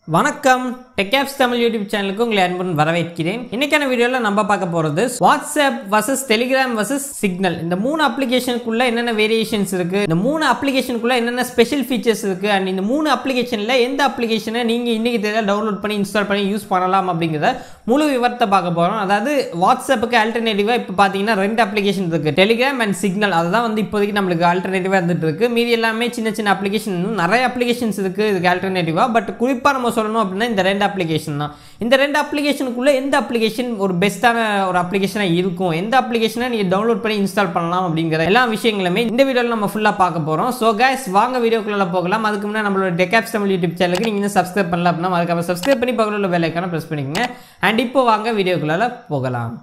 வணக்கம் டெக்ஆப்ஸ் தமிழ் யூடியூப் சேனலுக்கு உங்களை அன்புடன் வரவேற்கிறேன் இன்னைக்கான வீடியோவில் நம்ம பார்க்க போகிறது WhatsApp versus Telegram versus Signal இந்த மூணு அப்ளிகேஷனுக்குள்ள என்னென்ன வேரியேஷன்ஸ் இருக்கு இந்த மூணு அப்ளிகேஷனுக்குள்ள என்னென்ன ஸ்பெஷல் ஃபீச்சர்ஸ் இருக்கு அண்ட் இந்த மூணு அப்ளிகேஷனில் எந்த அப்ளிகேஷனை நீங்கள் இன்னைக்கு தேவை டவுன்லோட் பண்ணி இன்ஸ்டால் பண்ணி யூஸ் பண்ணலாம் அப்படிங்கிறத முழு விவரத்தை பார்க்க போகிறோம் அதாவது வாட்ஸ்அப்புக்கு ஆல்டர்னேட்டிவாக இப்போ பார்த்தீங்கன்னா ரெண்டு அப்ளிகேஷன் இருக்கு டெலிகிராம் அண்ட் சிக்னல் அதுதான் வந்து இப்போதைக்கு நம்மளுக்கு ஆல்டர்னேட்டிவாக இருந்துட்டு இருக்கு மீதி எல்லாமே சின்ன சின்ன அப்ளிகேஷன் நிறைய அப்ளிகேஷன்ஸ் இருக்கு இதுக்கு ஆல்டர்னேட்டிவாக பட் குறிப்பாக நம்ம சொல்லணும் அப்படின்னா இந்த ரெண்டு அப்ளிகேஷன் தான் இந்த ரெண்டு அப்ளிகேஷனுக்குள்ள எந்த அப்ளிகேஷன் ஒரு பெஸ்ட்டான ஒரு அப்ளிகேஷனாக இருக்கும் எந்த அப்ளிகேஷனை நீங்கள் டவுன்லோட் பண்ணி இன்ஸ்டால் பண்ணலாம் அப்படிங்கிற எல்லா விஷயங்களுமே இந்த வீடியோவில் நம்ம ஃபுல்லாக பார்க்க போகிறோம் ஸோ கைஸ் வாங்க வீடியோக்குள்ள போகலாம் அதுக்கு முன்னாடி நம்மளோட டெக்காப்ஸ் தமிழ் யூடியூப் சேனலுக்கு நீங்கள் இன்னும் சப்ஸ்கிரைப் பண்ணல அப்படின்னா அதுக்காக சப்ஸ்கிரைப் பண்ணி பக்கத்தில் உள்ள வேலைக்கான ப்ரெஸ் பண்ணிக்கோங்க அண்ட் இப்போ வாங்க வீடியோக்குள்ள போகலாம்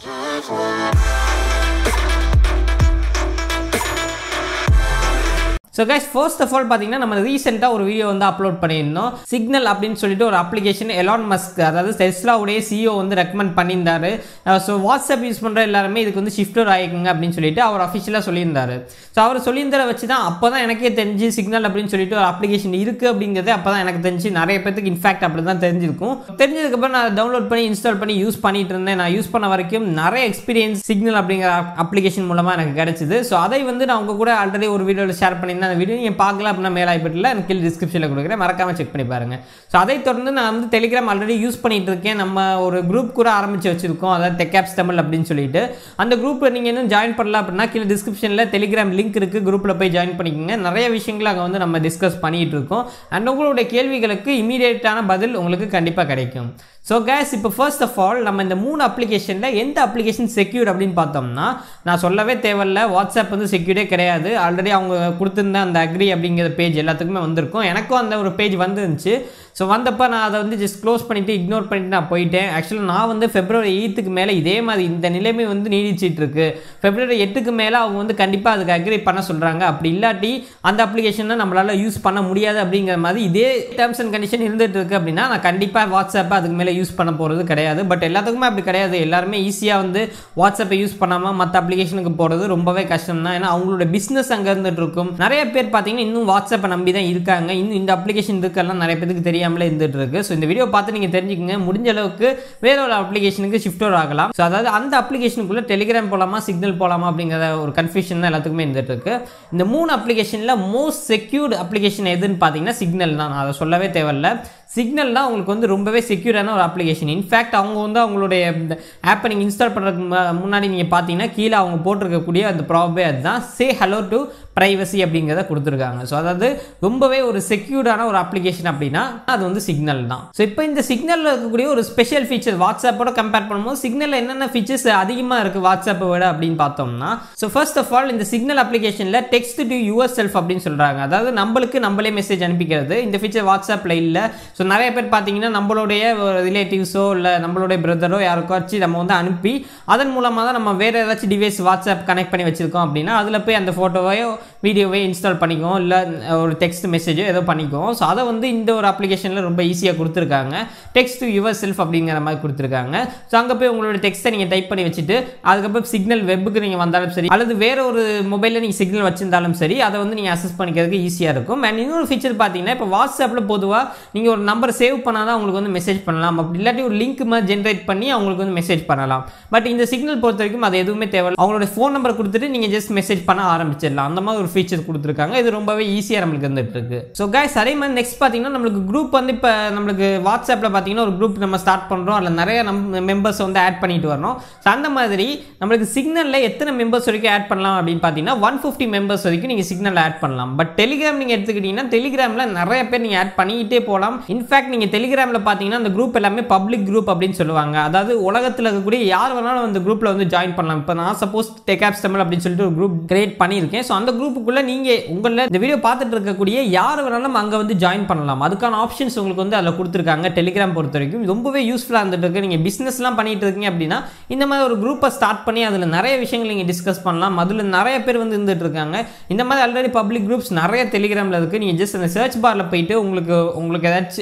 so guys first of all பார்த்தீங்கன்னா நம்ம ரீசெண்டாக ஒரு வீடியோ வந்து அப்லோட் பண்ணியிருந்தோம் சிக்னல் அப்படின்னு சொல்லிட்டு ஒரு அப்ளிகேஷன் எலான் மஸ்க் அதாவது டெஸ்லாவுடைய சிஓ வந்து ரெக்கமெண்ட் பண்ணியிருந்தாரு ஸோ வாட்ஸ்அப் யூஸ் பண்ணுற எல்லாருமே இதுக்கு வந்து ஷிஃப்டர் ஆகிக்குங்க அப்படின்னு சொல்லிட்டு அவர் அஃபிஷியலாக சொல்லியிருந்தாரு ஸோ அவர் சொல்லியிருந்ததை வச்சு தான் அப்போ தான் எனக்கே தெரிஞ்சு சிக்னல் அப்படின்னு சொல்லிட்டு ஒரு அப்ளிகேஷன் இருக்குது அப்படிங்கிறது அப்போ தான் எனக்கு தெரிஞ்சு நிறைய பேருக்கு இன்ஃபேக்ட் அப்படி தான் தெரிஞ்சிருக்கும் தெரிஞ்சதுக்கப்புறம் நான் டவுன்லோட் பண்ணி இன்ஸ்டால் பண்ணி யூஸ் பண்ணிட்டு இருந்தேன் நான் யூஸ் பண்ண வரைக்கும் நிறைய எக்ஸ்பீரியன்ஸ் சிக்னல் அப்படிங்கிற அப்ளிகேஷன் மூலமாக எனக்கு கிடைச்சிது ஸோ அதை வந்து நான் உங்க கூட ஆல்ரெடி ஒரு வீடியோவில் ஷேர் பண்ணியிருந்தேன் அந்த வீடியோ நீங்கள் பார்க்கல அப்படின்னா மேலே ஆகிப்பட்டில் எனக்கு கீழே டிஸ்கிரிப்ஷனில் கொடுக்குறேன் மறக்காம செக் பண்ணி பாருங்க ஸோ அதை தொடர்ந்து நான் வந்து டெலிகிராம் ஆல்ரெடி யூஸ் பண்ணிட்டு இருக்கேன் நம்ம ஒரு குரூப் கூட ஆரம்பிச்சு வச்சிருக்கோம் அதாவது டெக்ஆப்ஸ் தமிழ் அப்படின்னு சொல்லிட்டு அந்த குரூப்பில் நீங்கள் இன்னும் ஜாயின் பண்ணல அப்படின்னா கீழே டிஸ்கிரிப்ஷனில் டெலிகிராம் லிங்க் இருக்குது குரூப்பில் போய் ஜாயின் பண்ணிக்கோங்க நிறைய விஷயங்கள் அங்கே வந்து நம்ம டிஸ்கஸ் பண்ணிட்டு இருக்கோம் அண்ட் உங்களுடைய கேள்விகளுக்கு இமீடியட்டான பதில் உங்களுக்கு கண்டிப்பாக கிடைக்கும் ஸோ கேஸ் இப்போ ஃபர்ஸ்ட் ஆஃப் ஆல் நம்ம இந்த மூணு அப்ளிகேஷனில் எந்த அப்ளிகேஷன் செக்யூர் அப்படின்னு பார்த்தோம்னா நான் சொல்லவே தேவையில்ல வாட்ஸ்அப் வந்து செக்யூரே கிடையாது ஆல்ரெடி அவங்க கொடுத்துருந்த அந்த அக்ரி அப்படிங்கிற பேஜ் எல்லாத்துக்குமே வந்திருக்கும் எனக்கும் அந்த ஒரு பேஜ் வந்துருந்துச்சு ஸோ வந்தப்போ நான் அதை வந்து ஜஸ்ட் க்ளோஸ் பண்ணிவிட்டு இக்னோர் பண்ணிட்டு நான் போயிட்டேன் ஆக்சுவலாக நான் வந்து ஃபெப்ரவரி எயித்துக்கு மேலே இதே மாதிரி இந்த நிலைமை வந்து நீடிச்சிட்டு இருக்கு ஃபெப்ரவரி எட்டுக்கு மேலே அவங்க வந்து கண்டிப்பாக அதுக்கு அக்ரி பண்ண சொல்கிறாங்க அப்படி இல்லாட்டி அந்த அப்ளிகேஷனை நம்மளால் யூஸ் பண்ண முடியாது அப்படிங்கிற மாதிரி இதே டேர்ம்ஸ் அண்ட் கண்டிஷன் இருந்துட்டு இருக்கு அப்படின்னா நான் கண்டிப்பாக வாட்ஸ்அப்பை அதுக்கு மேலே யூஸ் பண்ண போகிறது கிடையாது பட் எல்லாத்துக்குமே அப்படி கிடையாது எல்லாருமே ஈஸியாக வந்து வாட்ஸ்அப்பை யூஸ் பண்ணாமல் மற்ற அப்ளிகேஷனுக்கு போகிறது ரொம்பவே கஷ்டம் தான் ஏன்னா அவங்களோட பிஸ்னஸ் அங்கே இருந்துட்டு இருக்கும் நிறைய பேர் பார்த்தீங்கன்னா இன்னும் வாட்ஸ்அப்பை நம்பி தான் இருக்காங்க இன்னும் இந்த அப்ளிகேஷன் இருக்கெல்லாம் நிறைய பேருக்கு தெரியாமலே இருந்துட்டு இருக்கு ஸோ இந்த வீடியோ பார்த்து நீங்கள் தெரிஞ்சுக்கங்க முடிஞ்ச அளவுக்கு வேற ஒரு அப்ளிகேஷனுக்கு ஷிஃப்ட் ஓவர் ஆகலாம் ஸோ அதாவது அந்த அப்ளிகேஷனுக்குள்ள டெலிகிராம் போகலாமா சிக்னல் போகலாமா அப்படிங்கிற ஒரு கன்ஃபியூஷன் தான் எல்லாத்துக்குமே இருந்துட்டு இருக்கு இந்த மூணு அப்ளிகேஷனில் மோஸ்ட் செக்யூர்டு அப்ளிகேஷன் எதுன்னு பார்த்தீங்கன்னா சிக்னல் தான் நான் அதை சொல்லவே தேவையில்ல சிக்னல் தான் உங்களுக்கு வந்து ரொம்பவே செக்யூரான ஒரு அப்ளிகேஷன் இன்ஃபேக்ட் அவங்க வந்து அவங்களுடைய இந்த ஆப்பை நீங்கள் இன்ஸ்டால் பண்ணுறதுக்கு முன்னாடி நீங்கள் பார்த்தீங்கன்னா கீழே அவங்க போட்டிருக்கக்கூடிய அந்த ப்ராபே அதுதான் சே ஹலோ டு ப்ரைவசி அப்படிங்கிறத கொடுத்துருக்காங்க ஸோ அதாவது ரொம்பவே ஒரு செக்யூர்டான ஒரு அப்ளிகேஷன் அப்படின்னா அது வந்து சிக்னல் தான் ஸோ இப்போ இந்த சிக்னலில் இருக்கக்கூடிய ஒரு ஸ்பெஷல் ஃபீச்சர் வாட்ஸ்அப்போட கம்பேர் பண்ணும்போது சிக்னலில் என்னென்ன ஃபீச்சர்ஸ் அதிகமாக இருக்குது வாட்ஸ்அப்பை விட அப்படின்னு பார்த்தோம்னா ஸோ ஃபர்ஸ்ட் ஆஃப் ஆல் இந்த சிக்னல் அப்ளிகேஷனில் டெக்ஸ்ட் டு யுவர் செல்ஃப் அப்படின்னு சொல்கிறாங்க அதாவது நம்மளுக்கு நம்மளே மெசேஜ் அனுப்பிக்கிறது இந்த ஃபீச்சர் வாட்ஸ்அப்பில் இல்லை ஸோ நிறைய பேர் பார்த்தீங்கன்னா நம்மளுடைய ரிலேட்டிவ்ஸோ இல்லை நம்மளுடைய பிரதரோ யாருக்காச்சும் நம்ம வந்து அனுப்பி அதன் மூலமாக தான் நம்ம வேறு ஏதாச்சும் டிவைஸ் வாட்ஸ்அப் கனெக்ட் பண்ணி வச்சுருக்கோம் அப்படின்னா அதில் போய் அந்த ஃபோட்டோவையோ வீடியோவே இன்ஸ்டால் பண்ணிக்குவோம் இல்லை ஒரு டெக்ஸ்ட் மெசேஜோ ஏதோ பண்ணிக்குவோம் ஸோ அதை வந்து இந்த ஒரு அப்ளிகேஷனில் ரொம்ப ஈஸியாக கொடுத்துருக்காங்க டெக்ஸ்ட் டு யுவர் செல்ஃப் அப்படிங்கிற மாதிரி கொடுத்துருக்காங்க ஸோ அங்கே போய் உங்களோட டெக்ஸ்ட்டை நீங்கள் டைப் பண்ணி வச்சுட்டு அதுக்கப்புறம் சிக்னல் வெப்புக்கு நீங்கள் வந்தாலும் சரி அல்லது வேற ஒரு மொபைலில் நீங்கள் சிக்னல் வச்சிருந்தாலும் சரி அதை வந்து நீங்கள் அசஸ் பண்ணிக்கிறதுக்கு ஈஸியாக இருக்கும் அண்ட் இன்னொரு ஃபீச்சர் பார்த்தீங்கன்னா இப்போ வாட்ஸ்அப்பில் பொதுவாக நீங்கள் ஒரு நம்பர் சேவ் பண்ணால் தான் உங்களுக்கு வந்து மெசேஜ் பண்ணலாம் அப்படி இல்லாட்டி ஒரு லிங்க் மாதிரி ஜென்ரேட் பண்ணி அவங்களுக்கு வந்து மெசேஜ் பண்ணலாம் பட் இந்த சிக்னல் பொறுத்த வரைக்கும் அது எதுவுமே தேவை அவங்களோட ஃபோன் நம்பர் கொடுத்துட்டு நீங்கள் ஜஸ்ட் மெசேஜ் பண்ண ஆரம்பிச்சிடலாம் அந்த மாதிரி ஒரு ஃபீச்சர் கொடுத்துருக்காங்க இது ரொம்பவே ஈஸியாக நம்மளுக்கு வந்துட்டு இருக்கு ஸோ கைஸ் அதே மாதிரி நெக்ஸ்ட் பார்த்தீங்கன்னா நம்மளுக்கு குரூப் வந்து இப்போ நம்மளுக்கு வாட்ஸ்அப்பில் பார்த்தீங்கன்னா ஒரு குரூப் நம்ம ஸ்டார்ட் பண்ணுறோம் அதில் நிறைய நம் மெம்பர்ஸ் வந்து ஆட் பண்ணிட்டு வரணும் ஸோ அந்த மாதிரி நம்மளுக்கு சிக்னலில் எத்தனை மெம்பர்ஸ் வரைக்கும் ஆட் பண்ணலாம் அப்படின்னு பார்த்தீங்கன்னா ஒன் ஃபிஃப்டி மெம்பர்ஸ் வரைக்கும் நீங்கள் சிக்னல் ஆட் பண்ணலாம் பட் டெலிகிராம் நீங்கள் எடுத்துக்கிட்டீங்கன்னா டெலிகிராமில் நிறைய பேர் நீங்கள் ஆட் பண்ணிக்கிட்டே போகலாம் இன்ஃபேக்ட் நீங்கள் டெலிகிராமில் பார்த்தீங்கன்னா அந்த குரூப் எல்லாமே பப்ளிக் குரூப் அப்படின்னு சொல்லுவாங்க அதாவது உலகத்தில் இருக்கக்கூடிய யார் வேணாலும் அந்த குரூப்பில் வந்து ஜாயின் பண்ணலாம் இப்போ நான் சப்போஸ் டெக்ஆப்ஸ் தமிழ் அப்படின்னு சொல்லிட்டு ஒரு குரூப் கிரியேட் பண்ணியிருக்கேன் ஸோ அந்த குரூப்புக்குள்ளே நீங்கள் உங்களில் இந்த வீடியோ பார்த்துட்டு இருக்கக்கூடிய யார் வேணாலும் அங்கே வந்து ஜாயின் பண்ணலாம் அதுக்கான ஆப்ஷன்ஸ் உங்களுக்கு வந்து அதில் கொடுத்துருக்காங்க டெலிகிராம் பொறுத்த வரைக்கும் ரொம்பவே யூஸ்ஃபுல்லாக இருந்துட்டு இருக்கு நீங்கள் பிஸ்னஸ்லாம் பண்ணிட்டு இருக்கீங்க அப்படின்னா இந்த மாதிரி ஒரு குரூப்பை ஸ்டார்ட் பண்ணி அதில் நிறைய விஷயங்கள் நீங்கள் டிஸ்கஸ் பண்ணலாம் அதில் நிறைய பேர் வந்து இருந்துட்டு இருக்காங்க இந்த மாதிரி ஆல்ரெடி பப்ளிக் குரூப்ஸ் நிறைய டெலிகிராமில் இருக்குது நீங்கள் ஜஸ்ட் அந்த சர்ச் பாரில் போயிட்டு உங்களுக்கு உங்களுக்கு ஏதாச்சும்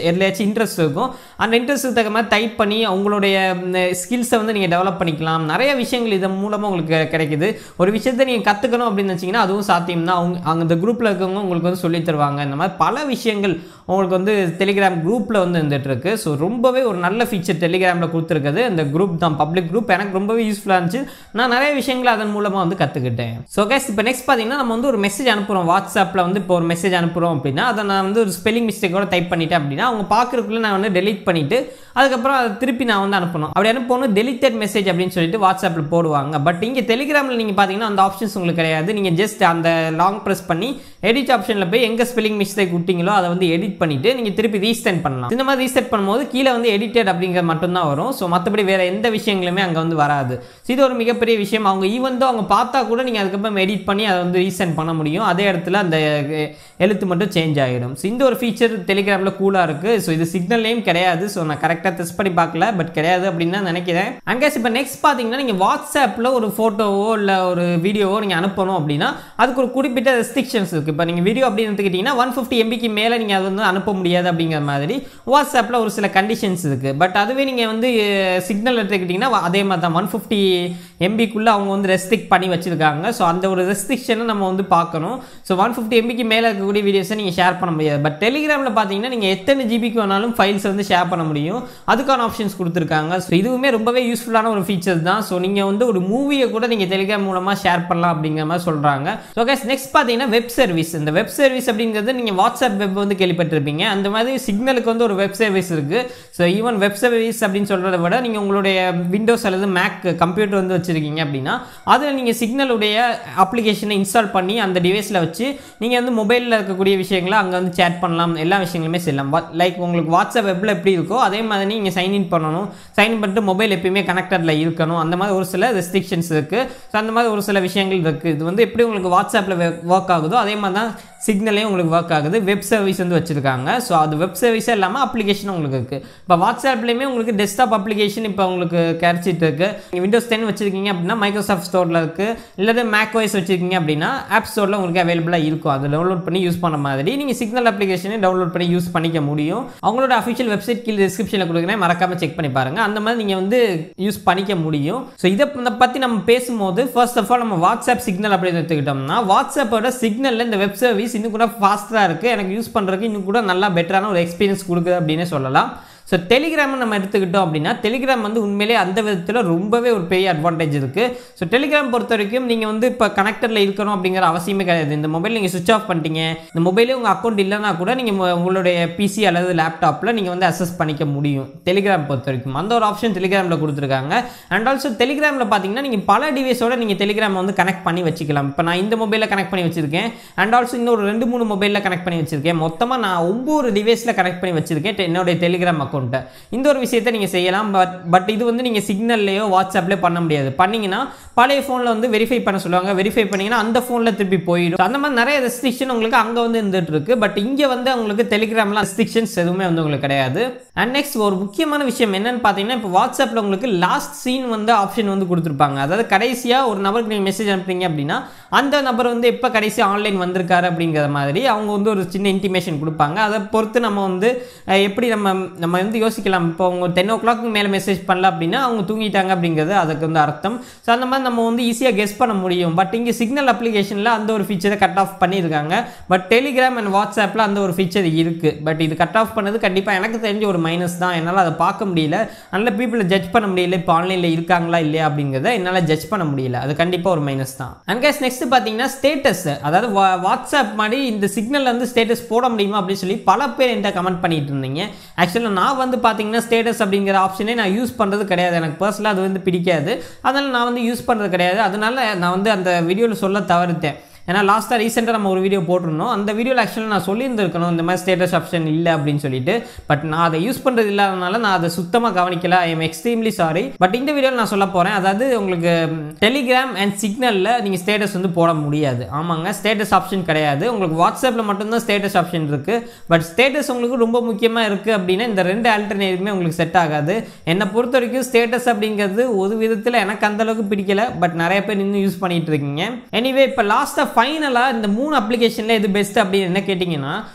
எதுலையாச்சும் இன்ட்ரெஸ்ட் இருக்கும் அந்த இன்ட்ரெஸ்ட்டுக்கு தக்க மாதிரி டைப் பண்ணி உங்களுடைய ஸ்கில்ஸை வந்து நீங்கள் டெவலப் பண்ணிக்கலாம் நிறைய விஷயங்கள் இதன் மூலமாக உங்களுக்கு கிடைக்குது ஒரு விஷயத்தை நீங்கள் கற்றுக்கணும் அப்படின்னு வச்சிங்கன்னா அதுவும் சாத்தியம் தான் அவங்க அங்கே இந்த குரூப்பில் இருக்கவங்க உங்களுக்கு வந்து சொல்லித் தருவாங்க இந்த மாதிரி பல விஷயங்கள் உங்களுக்கு வந்து டெலிகிராம் குரூப்பில் வந்து இருந்துட்டு இருக்கு ஸோ ரொம்பவே ஒரு நல்ல ஃபீச்சர் டெலிகிராமில் கொடுத்துருக்குது இந்த குரூப் தான் பப்ளிக் குரூப் எனக்கு ரொம்பவே யூஸ்ஃபுல்லாக இருந்துச்சு நான் நிறைய விஷயங்களை அதன் மூலமாக வந்து கற்றுக்கிட்டேன் ஸோ கேஸ் இப்போ நெக்ஸ்ட் பார்த்தீங்கன்னா நம்ம வந்து ஒரு மெசேஜ் அனுப்புகிறோம் வாட்ஸ்அப்பில் வந்து இப்போ ஒரு மெசேஜ் அனுப்புகிறோம் அப்படின்னா அதை நான் வந்து ஒரு ஸ்பெல்லிங் மிஸ்டேக்கோட டைப் பண்ணிட்டேன் அப்படின்னா அவங்க பார்க்குறதுக்குள்ள நான் வந்து டெலீட் பண்ணிவிட்டு அதுக்கப்புறம் அதை திருப்பி நான் வந்து அனுப்பணும் அப்படி அனுப்பணும் டெலிட்டட் மெசேஜ் அப்படின்னு சொல்லிட்டு வாட்ஸ்அப்பில் போடுவாங்க பட் இங்கே டெலிகிராமில் நீங்கள் பார்த்தீங்கன்னா அந்த ஆப்ஷன்ஸ் உங்களுக்கு கிடையாது நீங்கள் ஜஸ்ட் அந்த லாங் ப்ரெஸ் பண்ணி எடிட் ஆப்ஷனில் போய் எங்கே ஸ்பெல்லிங் மிஸ்டேக் விட்டீங்களோ அதை வந்து எடிட் பண்ணிவிட்டு நீங்கள் திருப்பி ரீசெட் பண்ணலாம் இந்த மாதிரி ரீசெட் பண்ணும்போது கீழே வந்து எடிட்டட் அப்படிங்கிறது மட்டும்தான் வரும் ஸோ மற்றபடி வேறு எந்த விஷயங்களுமே அங்கே வந்து வராது ஸோ இது ஒரு மிகப்பெரிய விஷயம் அவங்க ஈவன் தான் அவங்க பார்த்தா கூட நீங்கள் அதுக்கப்புறம் எடிட் பண்ணி அதை வந்து ரீசென்ட் பண்ண முடியும் அதே இடத்துல அந்த அஹ், எழுத்து மட்டும் சேஞ்ச் ஆகிடும் ஸோ இந்த ஒரு ஃபீச்சர் டெலிகிராமில் கூலாக இருக்குது ஸோ இது சிக்னல் நேம் கிடையாது ஸோ நான் கரெக்டாக டெஸ்ட் பண்ணி பார்க்கல பட் கிடையாது அப்படின்னு தான் நினைக்கிறேன் அங்கேஸ் இப்போ நெக்ஸ்ட் பார்த்தீங்கன்னா நீங்கள் வாட்ஸ்அப்பில் ஒரு ஃபோட்டோவோ இல்லை ஒரு வீடியோவோ நீங்கள் அனுப்பணும் அப்படின்னா அதுக்கு ஒரு குறிப்பிட்ட ரெஸ்ட்ரிக்ஷன்ஸ் இருக்குது இப்போ நீங்கள் வீடியோ அப்படின்னு எடுத்துக்கிட்டிங்கன்னா ஒன் ஃபிஃப்டி எம்பிக்கு மேலே நீங்கள் அது வந்து அனுப்ப முடியாது அப்படிங்கிற மாதிரி வாட்ஸ்அப்பில் ஒரு சில கண்டிஷன்ஸ் இருக்குது பட் அதுவே நீங்கள் வந்து சிக்னல் எடுத்துக்கிட்டிங்கன்னா அதே மாதிரி தான் ஒன் ஃபிஃப்டி எம்பிக்குள்ளே அவங்க வந்து ரெஸ்ட்ரிக்ட் பண்ணி வச்சுருக்காங்க ஸோ அந்த ஒரு ரெஸ்ட்ரிக்ஷனை நம்ம வந்து பார்க்கணும் ஸோ ஒன் ஃபிஃப்டி எம்பிக்கு மேலே இருக்கக்கூடிய வீடியோஸை நீங்கள் ஷேர் பண்ண முடியாது பட் டெலிகிராமில் பார்த்தீங்கன்னா நீங்கள் எத்தனை ஜிபிக்கு வேணாலும் ஃபைல்ஸ் வந்து ஷேர் பண்ண முடியும் அதுக்கான ஆப்ஷன்ஸ் கொடுத்துருக்காங்க ஸோ இதுவுமே ரொம்பவே யூஸ்ஃபுல்லான ஒரு ஃபீச்சர் தான் ஸோ நீங்கள் வந்து ஒரு மூவியை கூட நீங்கள் டெலிகிராம் மூலமாக ஷேர் பண்ணலாம் அப்படிங்கிற மாதிரி சொல்கிறாங்க ஸோ கேஸ் நெக்ஸ்ட் பார்த்தீங்கன்னா வெப் சர்வீஸ் இந்த வெப் சர்வீஸ் அப்படிங்கிறது நீங்கள் வாட்ஸ்அப் வெப் வந்து கேள்விப்பட்டிருப்பீங்க அந்த மாதிரி சிக்னலுக்கு வந்து ஒரு வெப் சர்வீஸ் இருக்குது ஸோ ஈவன் வெப் சர்வீஸ் அப்படின்னு சொல்கிறத விட நீங்கள் உங்களுடைய விண்டோஸ் அல்லது மேக் கம்ப்யூட்டர் வந்து வச்சுருக்கீங்க அப்படின்னா அதில் நீங்கள் சிக்னலுடைய அப்ளிகேஷனை இன்ஸ்டால் பண்ணி அந்த டிவைஸில் வச்சு நீங்கள் வந்து மொபைலில் இருக்கக்கூடிய விஷயங்களை அங்கே வந்து சேட் பண்ணலாம் எல்லா விஷயங்களுமே செய்யலாம் லைக் உங்களுக்கு வாட்ஸ்அப் வெப்பில் எப்படி இருக்கோ அதே மாதிரி நீங்கள் சைன்இன் பண்ணணும் சைன் பண்ணிட்டு மொபைல் எப்பயுமே கனெக்டடில் இருக்கணும் அந்த மாதிரி ஒரு சில ரெஸ்ட்ரிக்ஷன்ஸ் இருக்குது ஸோ அந்த மாதிரி ஒரு சில விஷயங்கள் இருக்குது இது வந்து எப்படி உங்களுக்கு வாட்ஸ்அப்பில் ஒர்க் ஆகுதோ அதே மாதிரி தான் சிக்னலே உங்களுக்கு ஒர்க் ஆகுது வெப் சர்வீஸ் வந்து வச்சுருக்காங்க ஸோ அது வெப் சர்வீஸே இல்லாமல் அப்ளிகேஷன் உங்களுக்கு இருக்குது இப்போ வாட்ஸ்அப்லேயுமே உங்களுக்கு டெஸ்க்டாப் அப்ளிகேஷன் இப்போ உங்களுக்கு கிடைச்சிட்டு இருக்கு நீங்கள் விண்டோஸ் டென் வச்சிருக்கீங்க அப்படின்னா மைக்ரோசாஃப்ட் ஸ்டோரில் இருக்குது இல்லாத மேக் வாய்ஸ் வச்சிருக்கீங்க அப்படின்னா ஆப் ஸ்டோரில் உங்களுக்கு அவைலபிளாக இருக்கும் அதை டவுன்லோட் பண்ணி யூஸ் பண்ண மாதிரி நீங்கள் சிக்னல் அப்ளிகேஷனை டவுன்லோட் பண்ணி யூஸ் பண்ணிக்க முடியும் அவங்களோட அஃபிஷியல் வெப்சைட் கீழே டிஸ்கிரிப்ஷனில் கொடுக்குறேன் மறக்காம செக் பண்ணி பாருங்க அந்த மாதிரி நீங்கள் வந்து யூஸ் பண்ணிக்க முடியும் ஸோ இதை பற்றி நம்ம பேசும்போது ஃபர்ஸ்ட் ஆஃப் ஆல் நம்ம வாட்ஸ்அப் சிக்னல் அப்படின்னு எடுத்துக்கிட்டோம்னா வாட்ஸ்அப்போட சிக்னலில் இந்த வெப் சர்வீஸ் இன்னும் கூட ஃபாஸ்ட்டாக இருக்குது எனக்கு யூஸ் பண்ணுறதுக்கு இன்னும் கூட நல்லா பெட்டரான ஒரு எக்ஸ்பீரியன்ஸ் கொடுக்குது அப்படின்னு சொல்லலாம் ஸோ டெலிகிராம் நம்ம எடுத்துக்கிட்டோம் அப்படின்னா டெலிகிராம் வந்து உண்மையிலே அந்த விதத்தில் ரொம்பவே ஒரு பெரிய அட்வான்டேஜ் இருக்குது ஸோ டெலிகிராம் பொறுத்த வரைக்கும் நீங்கள் வந்து இப்போ கனெக்டரில் இருக்கணும் அப்படிங்கிற அவசியமே கிடையாது இந்த மொபைல் நீங்கள் சுவிச் ஆஃப் பண்ணிட்டீங்க இந்த மொபைலே உங்கள் அக்கௌண்ட் இல்லைனா கூட நீங்கள் உங்களுடைய பிசி அல்லது லேப்டாப்பில் நீங்கள் வந்து அசஸ் பண்ணிக்க முடியும் டெலிகிராம் பொறுத்த வரைக்கும் அந்த ஒரு ஆப்ஷன் டெலிகிராமில் கொடுத்துருக்காங்க அண்ட் ஆல்சோ டெலிகிராமில் பார்த்தீங்கன்னா நீங்கள் பல டிவைஸோட நீங்கள் டெலிகிராம் வந்து கனெக்ட் பண்ணி வச்சுக்கலாம் இப்போ நான் இந்த மொபைலில் கனெக்ட் பண்ணி வச்சிருக்கேன் அண்ட் ஆல்சோ இன்னொரு ரெண்டு மூணு மொபைலில் கனெக்ட் பண்ணி வச்சிருக்கேன் மொத்தமாக நான் ஒவ்வொரு டிவைஸில் கனெக்ட் பண்ணி வச்சிருக்கேன் டெ- என்னுடைய டெலிகிராம் அக்கௌண்ட்டை இந்த ஒரு விஷயத்தை நீங்கள் செய்யலாம் பட் பட் இது வந்து நீங்கள் சிக்னல்லையோ வாட்ஸ்அப்லேயோ பண்ண முடியாது பண்ணீங்கன்னா பழைய ஃபோனில் வந்து வெரிஃபை பண்ண சொல்லுவாங்க வெரிஃபை பண்ணீங்கன்னா அந்த ஃபோனில் திருப்பி போயிடும் So, அந்த மாதிரி நிறைய ரெஸ்ட்ரிக்ஷன் உங்களுக்கு அங்கே வந்து இருந்துட்டு இருக்கு பட் இங்கே வந்து உங்களுக்கு டெலிகிராமில் ரெஸ்ட்ரிக்ஷன்ஸ் எதுவுமே வந்து உங்களுக்கு கிடையாது அண்ட் நெக்ஸ்ட் ஒரு முக்கியமான விஷயம் என்னன்னு பார்த்தீங்கன்னா இப்போ வாட்ஸ்அப்பில் உங்களுக்கு லாஸ்ட் சீன் வந்து ஆப்ஷன் வந்து கொடுத்துருப்பாங்க அதாவது கடைசியாக ஒரு நபருக்கு நீங்கள் மெசேஜ் அனுப்புறீங்க அப்படின்னா அந்த நபர் வந்து எப்போ கடைசி ஆன்லைன் வந்திருக்காரு அப்படிங்கிற மாதிரி அவங்க வந்து ஒரு சின்ன இன்டிமேஷன் கொடுப்பாங்க அதை பொறுத்து நம்ம வந்து அஹ், எப்படி நம்ம நம்ம வந்து யோசிக்கலாம் இப்போ அவங்க டென் ஓ கிளாக்கு மேலே மெசேஜ் பண்ணல அப்படின்னா அவங்க தூங்கிட்டாங்க அப்படிங்கிறது அதுக்கு வந்து அர்த்தம் ஸோ அந்த மாதிரி நம்ம வந்து ஈஸியாக கெஸ் பண்ண முடியும் பட் இங்கே சிக்னல் அப்ளிகேஷனில் அந்த ஒரு ஃபீச்சரை கட் ஆஃப் பண்ணியிருக்காங்க பட் டெலிகிராம் அண்ட் வாட்ஸ்அப்பில் அந்த ஒரு ஃபீச்சர் இருக்குது பட் இது கட் ஆஃப் பண்ணது கண்டிப்பாக எனக்கு தெரிஞ்ச ஒரு மைனஸ் தான் என்னால் அதை பார்க்க முடியல நல்ல பீப்புளை ஜட்ஜ் பண்ண முடியல இப்போ ஆன்லைனில் இருக்காங்களா இல்லையா அப்படிங்கிறத என்னால் ஜட்ஜ் பண்ண முடியல அது கண்டிப்பாக ஒரு மைனஸ் தான் அண்ட் கேஸ் நெக்ஸ்ட் பார்த்தீங்கன்னா ஸ்டேட்டஸ் அதாவது வா- வாட்ஸ்அப் மாதிரி இந்த சிக்னல் வந்து ஸ்டேட்டஸ் போட முடியுமா அப்படின்னு சொல்லி பல பேர் என்கிட்ட கமெண்ட் பண்ணிட்டு இருந்தீங்க ஆக்சுவலாக நான் வந்து பார்த்தீங்கன்னா ஸ்டேட்டஸ் அப்படிங்கிற ஆப்ஷனே நான் யூஸ் பண்ணுறது கிடையாது எனக்கு பர்சனலாக அது வந்து பிடிக்காது அதனால் நான் வந்து யூஸ் பண்ணுறது கிடையாது அதனால நான் வந்து அந்த வீடியோவில் சொல்ல தவறுத்தேன் ஏன்னா லாஸ்ட்டாக ரீசெண்டாக நம்ம ஒரு வீடியோ போட்டிருந்தோம் அந்த வீடியோவில் ஆக்சுவலாக நான் சொல்லியிருந்திருக்கணும் இந்த மாதிரி ஸ்டேட்டஸ் ஆப்ஷன் இல்லை அப்படின்னு சொல்லிட்டு பட் நான் அதை யூஸ் பண்ணுறது இல்லாதனால நான் அதை சுத்தமாக கவனிக்கல I am extremely sorry but இந்த வீடியோவில் நான் சொல்ல போகிறேன் அதாவது உங்களுக்கு டெலிகிராம் அண்ட் சிக்னலில் நீங்கள் ஸ்டேட்டஸ் வந்து போட முடியாது ஆமாங்க ஸ்டேட்டஸ் ஆப்ஷன் கிடையாது உங்களுக்கு வாட்ஸ்அப்பில் மட்டும்தான் ஸ்டேட்டஸ் ஆப்ஷன் இருக்குது பட் ஸ்டேட்டஸ் உங்களுக்கு ரொம்ப முக்கியமாக இருக்குது அப்படின்னா இந்த ரெண்டு ஆல்டர்னேட்டுமே உங்களுக்கு செட் ஆகாது என்னை பொறுத்த வரைக்கும் ஸ்டேட்டஸ் அப்படிங்கிறது ஒரு விதத்தில் எனக்கு அந்த அளவுக்கு பிடிக்கல பட் நிறைய பேர் இன்னும் யூஸ் பண்ணிட்டு இருக்கீங்க எனிவே இப்போ லாஸ்ட்டாக ஃபைனலாக இந்த மூணு அப்ளிகேஷனில் எது பெஸ்ட் அப்படின்னு என்ன கேட்டிங்கன்னா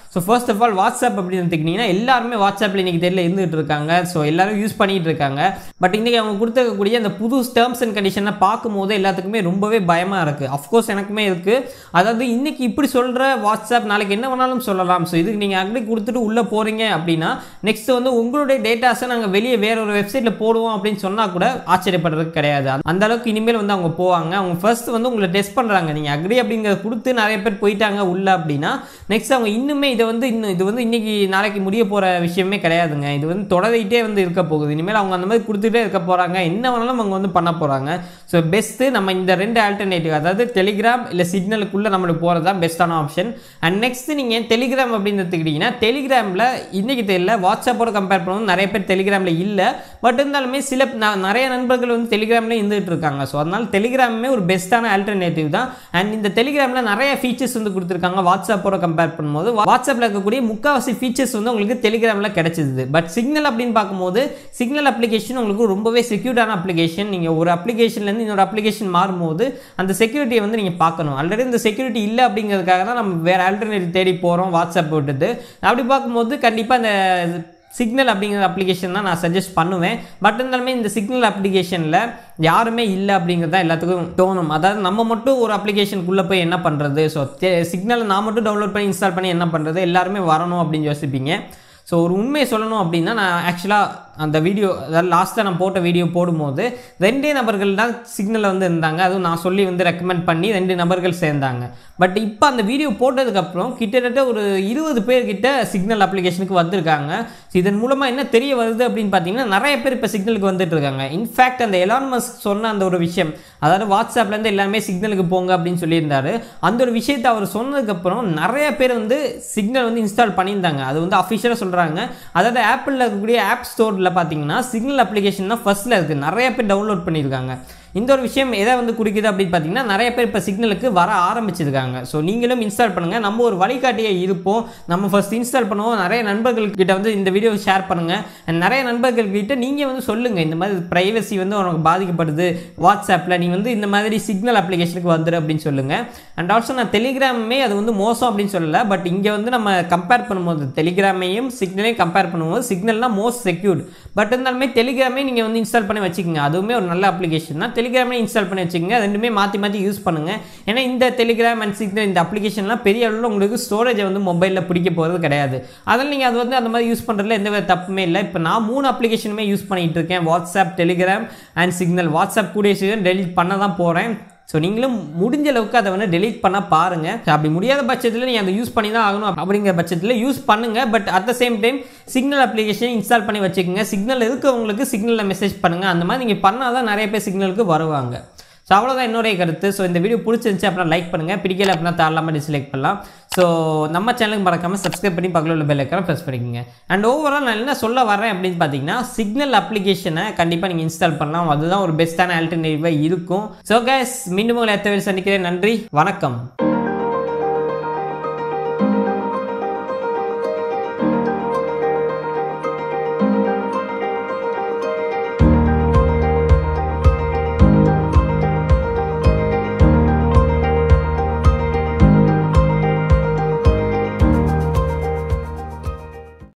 so first of all WhatsApp அப்படின்னு எடுத்துக்கிட்டிங்கன்னா எல்லாருமே வாட்ஸ்அப்பில் இன்றைக்கி தெரியல இருந்துகிட்டு இருக்காங்க ஸோ எல்லாரும் யூஸ் பண்ணிகிட்டு இருக்காங்க பட் இன்றைக்கி அவங்க கொடுத்துருக்கக்கூடிய அந்த புது டேர்ம்ஸ் அண்ட் கண்டிஷனை பார்க்கும்போது எல்லாத்துக்குமே ரொம்பவே பயமாக இருக்குது அஃப்கோர்ஸ் எனக்குமே இருக்குது அதாவது இன்றைக்கி இப்படி சொல்கிற வாட்ஸ்அப் நாளைக்கு என்ன வேணாலும் சொல்லலாம் ஸோ இதுக்கு நீங்கள் அக்ரி கொடுத்துட்டு உள்ளே போகிறீங்க அப்படின்னா நெக்ஸ்ட் வந்து உங்களுடைய டேட்டாஸை நாங்கள் வெளியே வேற ஒரு வெப்சைட்டில் போடுவோம் அப்படின்னு சொன்னால் கூட ஆச்சரியப்படுறதுக்கு கிடையாது அந்த அளவுக்கு இனிமேல் வந்து அவங்க போவாங்க அவங்க ஃபர்ஸ்ட் வந்து உங்களை டெஸ்ட் பண்ணுறாங்க நீங்கள் அக்ரி அப்படிங்கிறத கொடுத்து நிறைய பேர் போயிட்டாங்க உள்ள அப்படின்னா நெக்ஸ்ட் அவங்க இன்னுமே இதை வந்து இன்னும் இது வந்து இன்னைக்கு நாளைக்கு முடிய போகிற விஷயமே கிடையாதுங்க இது வந்து தொடர்ந்துகிட்டே வந்து இருக்க போகுது இனிமேல் அவங்க அந்த மாதிரி கொடுத்துட்டே இருக்க போகிறாங்க என்ன வேணாலும் அவங்க வந்து பண்ண போகிறாங்க ஸோ பெஸ்ட்டு நம்ம இந்த ரெண்டு ஆல்டர்னேட்டிவ் அதாவது டெலிகிராம் இல்லை சிக்னலுக்குள்ளே நம்மளுக்கு போகிறது தான் பெஸ்ட்டான ஆப்ஷன் அண்ட் நெக்ஸ்ட் நீங்கள் டெலிகிராம் அப்படின்னு எடுத்துக்கிட்டிங்கன்னா டெலிகிராமில் இன்றைக்கி தெரியல வாட்ஸ்அப்போட கம்பேர் பண்ணும்போது நிறைய பேர் டெலிகிராமில் இல்லை பட் இருந்தாலுமே சில ந- நிறைய நண்பர்கள் வந்து டெலிகிராமில் இருந்துகிட்டு இருக்காங்க ஸோ அதனால் டெலிகிராமே ஒரு பெஸ்ட்டான ஆல்டர்னேட்டிவ் தான் அண்ட் இந்த டெலிகிராமில் நிறைய ஃபீச்சர்ஸ் வந்து கொடுத்துருக்காங்க வாட்ஸ்அப்போட கம்பேர் பண்ணும்போது வாட்ஸ்அப்பில் இருக்கக்கூடிய முக்கால்வாசி ஃபீச்சர்ஸ் வந்து உங்களுக்கு டெலிகிராமில் கிடைச்சிது பட் சிக்னல் அப்படின்னு பார்க்கும்போது சிக்னல் அப்ளிகேஷன் உங்களுக்கு ரொம்பவே செக்யூர்டான அப்ளிகேஷன் நீங்கள் ஒரு அப்ளிகேஷன்லேருந்து இன்னொரு அப்ளிகேஷன் மாறும்போது அந்த செக்யூரிட்டியை வந்து நீங்கள் பார்க்கணும் ஆல்ரெடி இந்த செக்யூரிட்டி இல்லை அப்படிங்கிறதுக்காக தான் நம்ம வேறு ஆல்டர்னேட்டிவ் தேடி போகிறோம் வாட்ஸ்அப் விட்டுட்டு அப்படி பார்க்கும்போது கண்டிப்பாக இந்த சிக்னல் அப்படிங்கிற அப்ளிகேஷன் தான் நான் சஜஸ்ட் பண்ணுவேன் பட் இருந்தாலுமே இந்த சிக்னல் அப்ளிகேஷனில் யாருமே இல்லை அப்படிங்கிறது தான் எல்லாத்துக்கும் தோணும் அதாவது நம்ம மட்டும் ஒரு அப்ளிகேஷனுக்குள்ளே போய் என்ன பண்ணுறது ஸோ சிக்னலை நான் மட்டும் டவுன்லோட் பண்ணி இன்ஸ்டால் பண்ணி என்ன பண்ணுறது எல்லாருமே வரணும் அப்படின்னு யோசிப்பீங்க ஸோ ஒரு உண்மையை சொல்லணும் அப்படின்னா நான் ஆக்சுவலாக அந்த வீடியோ அதாவது லாஸ்ட்டாக நான் போட்ட வீடியோ போடும்போது ரெண்டே நபர்கள் தான் சிக்னலில் வந்து இருந்தாங்க அதுவும் நான் சொல்லி வந்து ரெக்கமெண்ட் பண்ணி ரெண்டு நபர்கள் சேர்ந்தாங்க பட் இப்போ அந்த வீடியோ போட்டதுக்கப்புறம் கிட்டத்தட்ட ஒரு இருபது பேர்கிட்ட சிக்னல் அப்ளிகேஷனுக்கு வந்திருக்காங்க So இதன் மூலமாக என்ன தெரிய வருது அப்படின்னு பார்த்தீங்கன்னா நிறைய பேர் இப்போ சிக்னலுக்கு வந்துட்டு இருக்காங்க இன்ஃபேக்ட் அந்த எலான் மஸ்க் சொன்ன அந்த ஒரு விஷயம் அதாவது வாட்ஸ்அப்லேருந்து எல்லாமே சிக்னலுக்கு போங்க அப்படின்னு சொல்லியிருந்தாரு அந்த ஒரு விஷயத்தை அவர் சொன்னதுக்கப்புறம் நிறைய பேர் வந்து சிக்னல் வந்து இன்ஸ்டால் பண்ணியிருந்தாங்க அது வந்து அஃபிஷியலாக சொல்கிறாங்க அதாவது ஆப்பிளில் இருக்கக்கூடிய ஆப் ஸ்டோரில் பார்த்தீங்கன்னா சிக்னல் அப்ளிகேஷன் தான் ஃபர்ஸ்ட்டில் இருக்குது நிறைய பேர் டவுன்லோட் பண்ணியிருக்காங்க இந்த ஒரு விஷயம் எதை வந்து குறிக்குது அப்படின்னு பார்த்தீங்கன்னா நிறைய பேர் இப்போ சிக்னலுக்கு வர ஆரம்பிச்சிருக்காங்க ஸோ நீங்களும் இன்ஸ்டால் பண்ணுங்கள் நம்ம ஒரு வழிகாட்டியே இருப்போம் நம்ம ஃபர்ஸ்ட் இன்ஸ்டால் பண்ணுவோம் நிறைய நண்பர்கள்கிட்ட வந்து இந்த வீடியோ ஷேர் பண்ணுங்கள் and நிறைய நண்பர்கள்கிட்ட நீங்கள் வந்து சொல்லுங்கள் இந்த மாதிரி ப்ரைவசி வந்து உனக்கு பாதிக்கப்படுது வாட்ஸ்அப்பில் நீ வந்து இந்த மாதிரி சிக்னல் அப்ளிகேஷனுக்கு வந்துரு அப்படின்னு சொல்லுங்கள் அண்ட் ஆல்சோ நான் டெலிகிராமே அது வந்து மோசம் அப்படின்னு சொல்லலை பட் இங்கே வந்து நம்ம கம்பேர் பண்ணும்போது டெலிகிராமையும் சிக்னலையும் கம்பேர் பண்ணும்போது சிக்னல்னா மோஸ்ட் செக்யூர்ட் பட் இருந்தாலுமே டெலிகிராமே நீங்கள் வந்து இன்ஸ்டால் பண்ணி வச்சுக்கோங்க அதுவுமே ஒரு நல்ல அப்ளிகேஷன் தான் டெலிகிராமே இன்ஸ்டால் பண்ணி வச்சுக்கோங்க ரெண்டுமே மாற்றி மாற்றி யூஸ் பண்ணுங்கள் ஏன்னா இந்த டெலிகிராம் அண்ட் சிக்னல் இந்த அப்ளிகேஷன்லாம் பெரிய அளவில் உங்களுக்கு ஸ்டோரேஜை வந்து மொபைலில் பிடிக்க போகிறது கிடையாது அதனால் நீங்கள் அது வந்து அந்த மாதிரி யூஸ் பண்ணுறதுல எந்த வித தப்புமே இல்லை இப்போ நான் மூணு அப்ளிகேஷனுமே யூஸ் பண்ணிட்டு இருக்கேன் WhatsApp Telegram and Signal WhatsApp கூடிய சீக்கிரம் டெலிட் பண்ண தான் போகிறேன் ஸோ நீங்களும் முடிஞ்ச அளவுக்கு அதை வந்து டெலீட் பண்ண பாருங்கள் அப்படி முடியாத பட்சத்தில் நீங்கள் அதை யூஸ் பண்ணி தான் ஆகணும் அப்படிங்கிற பட்சத்தில் யூஸ் பண்ணுங்கள் but at the same time Signal application install பண்ணி வச்சுக்கோங்க சிக்னல் இருக்கவங்களுக்கு சிக்னலில் மெசேஜ் பண்ணுங்கள் அந்த மாதிரி நீங்கள் பண்ணால் தான் நிறைய பேர் சிக்னலுக்கு வருவாங்க ஸோ அவ்வளோதான் என்னுடைய கருத்து ஸோ இந்த வீடியோ பிடிச்சிருந்துச்சு அப்படின்னா லைக் பண்ணுங்கள் பிடிக்கல அப்படின்னா தாராளமாக டிஸ்லைக் பண்ணலாம் ஸோ நம்ம சேனலுக்கு மறக்காமல் சப்ஸ்கிரைப் பண்ணி பக்கத்தில் உள்ள பெல் ஐக்கான ப்ரெஸ் பண்ணிக்கோங்க அண்ட் ஓவரால் நான் என்ன சொல்ல வரேன் அப்படின்னு பார்த்தீங்கன்னா சிக்னல் அப்ளிகேஷனை கண்டிப்பாக நீங்கள் இன்ஸ்டால் பண்ணலாம் அதுதான் ஒரு பெஸ்ட்டான ஆல்டர்னேட்டிவாக இருக்கும் ஸோ கேஸ் மீண்டும் உங்களை எத்த சந்திக்கிறேன் நன்றி வணக்கம்